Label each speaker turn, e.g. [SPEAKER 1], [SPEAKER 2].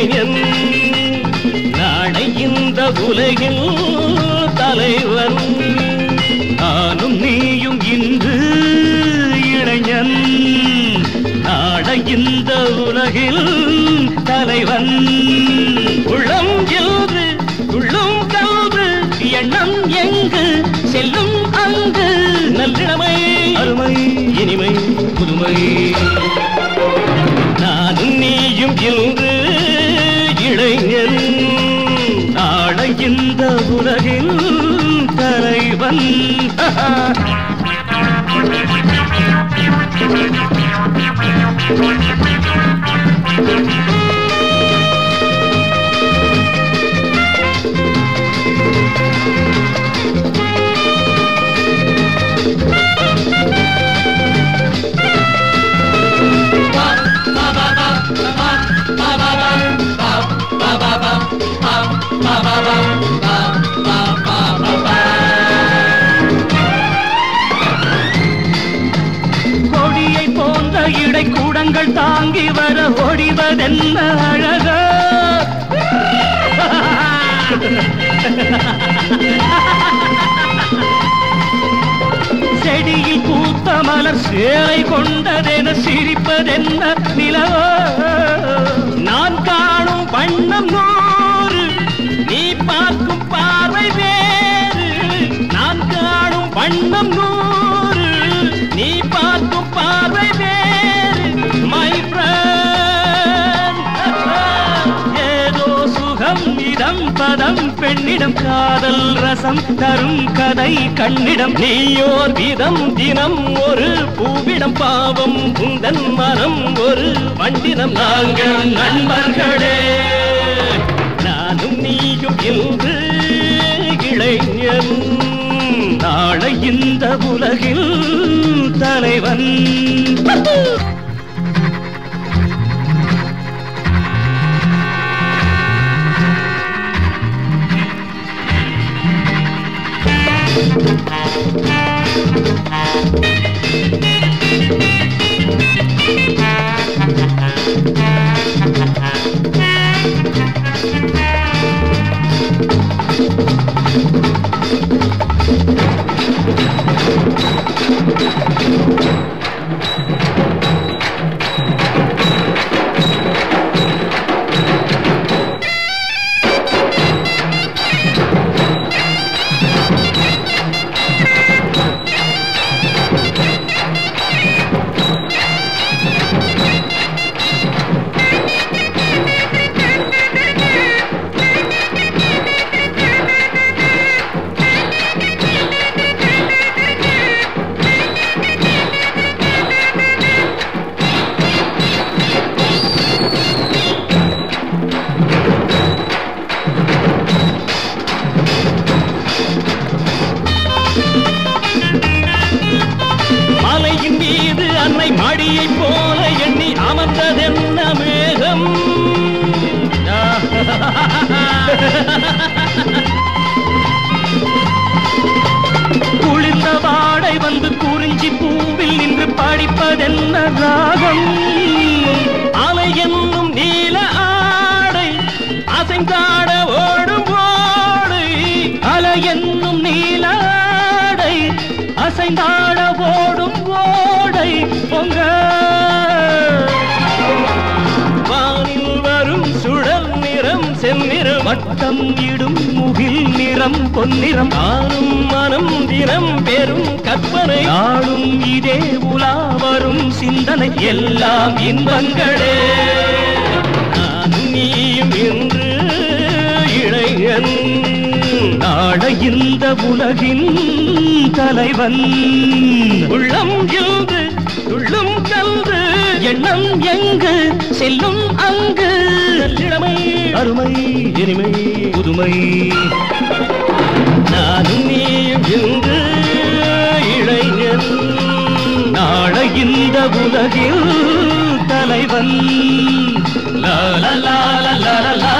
[SPEAKER 1] இளைஞன் நாளை இந்த உலகில் தலைவன் நானும் நீயும் இன்று இளைஞன் நாளை இந்த உலகில் தலைவன் உள்ளம் என்று உள்ளும் கல்வு எண்ணம் எங்கு செல்லும் அங்கு நல்லிடமை அருமை இனிமை புதுமை நானும் நீயும் இன்று இளைஞன் நாளை இந்த உலகில் தலைவன் கொடியை போன்ற இடை கூடங்கள் தாங்கி வர ஓடிவதென்ன அழகோ செடியில் பூத்த மலர் சேலை கொண்டதென சிரிப்பதென்ன நிலவோ நான் காணும் வண்ணம் நூறு நீ பார்க்கும் பார்வை வேறு நான் காணும் வண்ணம் நூறு நீ பார்க்கும் பார்வை வேறு மை ஏதோ சுகம் இதம் பதம் பெண்ணிடம் காதல் ரசம் தரும் கதை கண்ணிடம் நீயோர் விதம் தினம் ஒரு பூவிடம் பாவம் உந்தன் மனம் ஒரு வண்டினம் நாங்கள் நண்பர்களே நானும் நீயும் இன்று இளைஞன் நாளை இந்த உலகில் தலைவன் மலையின் மீது அன்னை மடியைப் போல எண்ணி அமர்ந்ததென்ன மேகம் குளிர்ந்த வாடை வந்து குறிஞ்சி பூவில் நின்று படிப்பதென்ன ராகம் அலை என்னும் நீல ஆடை அசைந்தாட ஓடும் ஓடை அலை என்னும் நீல ஆடை அசைந்தாட ஓடும் ஓடை பொங்க வானில் வரும் சுழல் நிறம் செந்நிறம் வட்டம் இடும் முகில் நிறம் பொன்னிறம் ஆணும் மனம் தினம் பெரும் கற்பனை நாளும் இதே உலா வரும் சிந்தனை எல்லாம் இன்பங்களே நான் நீயும் இன்று இளைஞன் நாளை இந்த உலகின் தலைவன் உள்ளம் இன்று துள்ளும் கல்து எண்ணம் எங்கு செல்லும் அங்கு நல்லிடமை அருமை இனிமை புதுமை நானும் நீயும் இன்று இளைஞன் நாளை இந்த உலகில் தலைவன் லா லா லா லா லா லா